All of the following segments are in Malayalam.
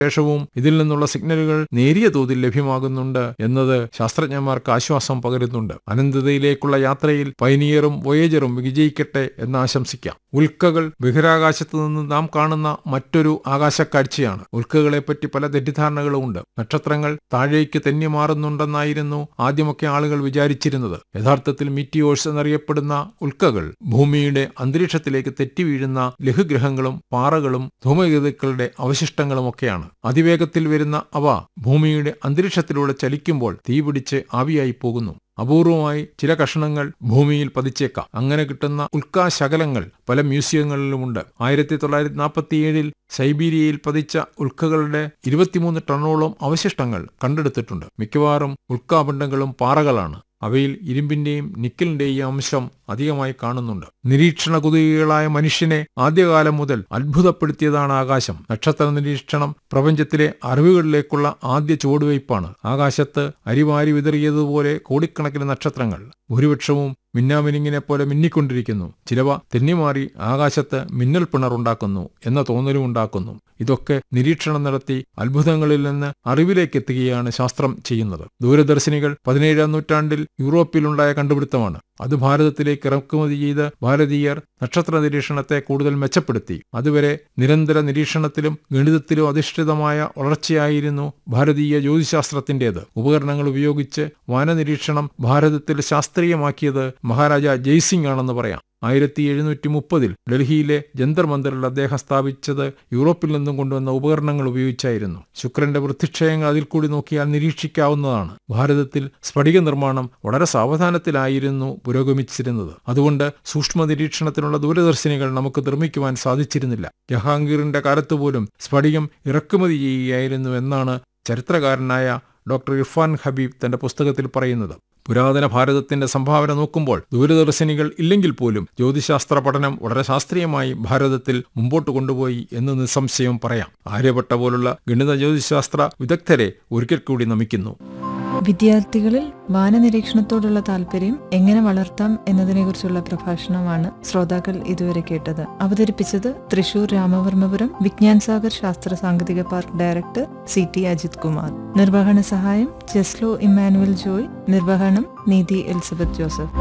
ശേഷവും ഇതിൽ നിന്നുള്ള സിഗ്നലുകൾ നേരിയ തോതിൽ ലഭ്യമാകുന്നുണ്ട് എന്നത് ശാസ്ത്രജ്ഞന്മാർക്ക് ആശ്വാസം പകരുന്നുണ്ട് അനന്തതയിലേക്കുള്ള യാത്രയിൽ പൈനിയറും വോയേജറും വിജയിക്കട്ടെ എന്ന് ആശംസിക്കാം ഉൽക്കകൾ ബഹിരാകാശത്ത് നിന്ന് നാം കാണുന്ന മറ്റൊരു ആകാശക്കാഴ്ചയാണ് ഉൽക്കകളെപ്പറ്റി പല തെറ്റിദ്ധാരണകളും ഉണ്ട് നക്ഷത്രങ്ങൾ താഴേക്ക് തെന്നി മാറുന്നുണ്ടെന്നായിരുന്നു ആദ്യമൊക്കെ ആളുകൾ വിചാരിച്ചിരുന്നത് യഥാർത്ഥത്തിൽ മീറ്റിയോഴ്സ് എന്നറിയപ്പെടുന്ന ഉൽക്കകൾ ഭൂമിയുടെ അന്തരീക്ഷത്തിലേക്ക് തെറ്റി വീഴുന്ന ലഘുഗ്രഹങ്ങളും പാറകളും ധൂമകേതുക്കളുടെ അവശിഷ്ടങ്ങളുമൊക്കെയാണ് അതിവേഗത്തിൽ വരുന്ന അവ ഭൂമിയുടെ അന്തരീക്ഷത്തിലൂടെ ചലിക്കുമ്പോൾ തീപിടിച്ച് ആവിയായി പോകുന്നു അപൂർവമായി ചില കഷണങ്ങൾ ഭൂമിയിൽ പതിച്ചേക്കാം അങ്ങനെ കിട്ടുന്ന ഉൽക്കാശകലങ്ങൾ പല മ്യൂസിയങ്ങളിലുമുണ്ട് ആയിരത്തി തൊള്ളായിരത്തി നാൽപ്പത്തിയേഴിൽ സൈബീരിയയിൽ പതിച്ച ഉൽക്കകളുടെ ഇരുപത്തിമൂന്ന് ടണ്ണോളം അവശിഷ്ടങ്ങൾ കണ്ടെടുത്തിട്ടുണ്ട് മിക്കവാറും ഉൽക്കാപിണ്ഡങ്ങളും പാറകളാണ് അവയിൽ ഇരുമ്പിന്റെയും നിക്കലിന്റെയും അംശം അധികമായി കാണുന്നുണ്ട് നിരീക്ഷണ കുതുകികളായ മനുഷ്യനെ ആദ്യകാലം മുതൽ അത്ഭുതപ്പെടുത്തിയതാണ് ആകാശം നക്ഷത്ര നിരീക്ഷണം പ്രപഞ്ചത്തിലെ അറിവുകളിലേക്കുള്ള ആദ്യ ചുവടുവയ്പ്പാണ് ആകാശത്ത് അരിവാരി വിതറിയതുപോലെ കോടിക്കണക്കിന് നക്ഷത്രങ്ങൾ ഭൂരിപക്ഷവും മിന്നാമിനിങ്ങിനെ പോലെ മിന്നിക്കൊണ്ടിരിക്കുന്നു ചിലവ തെന്നിമാറി ആകാശത്ത് മിന്നൽ പിണറുണ്ടാക്കുന്നു എന്ന തോന്നലും ഉണ്ടാക്കുന്നു ഇതൊക്കെ നിരീക്ഷണം നടത്തി അത്ഭുതങ്ങളിൽ നിന്ന് അറിവിലേക്ക് എത്തുകയാണ് ശാസ്ത്രം ചെയ്യുന്നത് ദൂരദർശിനികൾ പതിനേഴാം നൂറ്റാണ്ടിൽ യൂറോപ്പിലുണ്ടായ കണ്ടുപിടുത്തമാണ് അത് ഭാരതത്തിലേക്ക് ഇറക്കുമതി ചെയ്ത് ഭാരതീയർ നക്ഷത്ര നിരീക്ഷണത്തെ കൂടുതൽ മെച്ചപ്പെടുത്തി അതുവരെ നിരന്തര നിരീക്ഷണത്തിലും ഗണിതത്തിലും അധിഷ്ഠിതമായ വളർച്ചയായിരുന്നു ഭാരതീയ ജ്യോതിശാസ്ത്രത്തിന്റേത് ഉപകരണങ്ങൾ ഉപയോഗിച്ച് വാനനിരീക്ഷണം ഭാരതത്തിൽ ശാസ്ത്രീയമാക്കിയത് മഹാരാജ ജയ്സിംഗ് ആണെന്ന് പറയാം ആയിരത്തി എഴുന്നൂറ്റി മുപ്പതിൽ ഡൽഹിയിലെ ജന്തർ മന്ദിറിൽ അദ്ദേഹം സ്ഥാപിച്ചത് യൂറോപ്പിൽ നിന്നും കൊണ്ടുവന്ന ഉപകരണങ്ങൾ ഉപയോഗിച്ചായിരുന്നു ശുക്രന്റെ വൃത്തിക്ഷയങ്ങൾ അതിൽ കൂടി നോക്കിയാൽ നിരീക്ഷിക്കാവുന്നതാണ് ഭാരതത്തിൽ സ്ഫടിക നിർമ്മാണം വളരെ സാവധാനത്തിലായിരുന്നു പുരോഗമിച്ചിരുന്നത് അതുകൊണ്ട് സൂക്ഷ്മ നിരീക്ഷണത്തിനുള്ള ദൂരദർശിനികൾ നമുക്ക് നിർമ്മിക്കുവാൻ സാധിച്ചിരുന്നില്ല ജഹാംഗീറിന്റെ കാലത്ത് പോലും സ്ഫടികം ഇറക്കുമതി ചെയ്യുകയായിരുന്നു എന്നാണ് ചരിത്രകാരനായ ഡോക്ടർ ഇർഫാൻ ഹബീബ് തന്റെ പുസ്തകത്തിൽ പറയുന്നത് പുരാതന ഭാരതത്തിന്റെ സംഭാവന നോക്കുമ്പോൾ ദൂരദർശിനികൾ ഇല്ലെങ്കിൽ പോലും ജ്യോതിശാസ്ത്ര പഠനം വളരെ ശാസ്ത്രീയമായി ഭാരതത്തിൽ മുമ്പോട്ട് കൊണ്ടുപോയി എന്ന് നിസ്സംശയം പറയാം ആര്യഭട്ട പോലുള്ള ഗണിത ജ്യോതിശാസ്ത്ര വിദഗ്ധരെ ഒരിക്കൽ കൂടി നമിക്കുന്നു വിദ്യാർത്ഥികളിൽ വാനനിരീക്ഷണത്തോടുള്ള താല്പര്യം എങ്ങനെ വളർത്താം എന്നതിനെക്കുറിച്ചുള്ള പ്രഭാഷണമാണ് ശ്രോതാക്കൾ ഇതുവരെ കേട്ടത് അവതരിപ്പിച്ചത് തൃശൂർ രാമവർമ്മപുരം വിജ്ഞാൻ സാഗർ ശാസ്ത്ര സാങ്കേതിക park director C T Ajith Kumar നിർവഹണ സഹായം ജസ്ലോ ഇമ്മാനുവൽ ജോയ് നിർവഹണം നീതി എലിസബത്ത് ജോസഫ്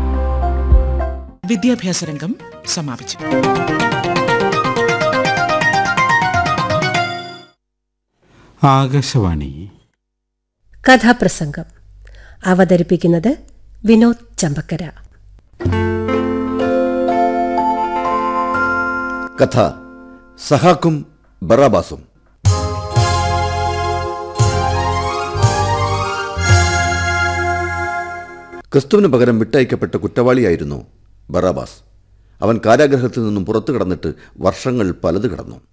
വിദ്യാഭ്യാസ രംഗം സമാപിച്ചു ആകാശവാണി കഥാപ്രസംഗം അവതരിപ്പിക്കുന്നത് വിനോദ് ചമ്പക്കര കഥ സഹാക്കും ബറാബാസും ക്രിസ്തുവിന് പകരം വിട്ടയക്കപ്പെട്ട കുറ്റവാളിയായിരുന്നു ബറാബാസ് അവൻ കാരാഗ്രഹത്തിൽ നിന്നും പുറത്തു കടന്നിട്ട് വർഷങ്ങൾ പലത് കടന്നു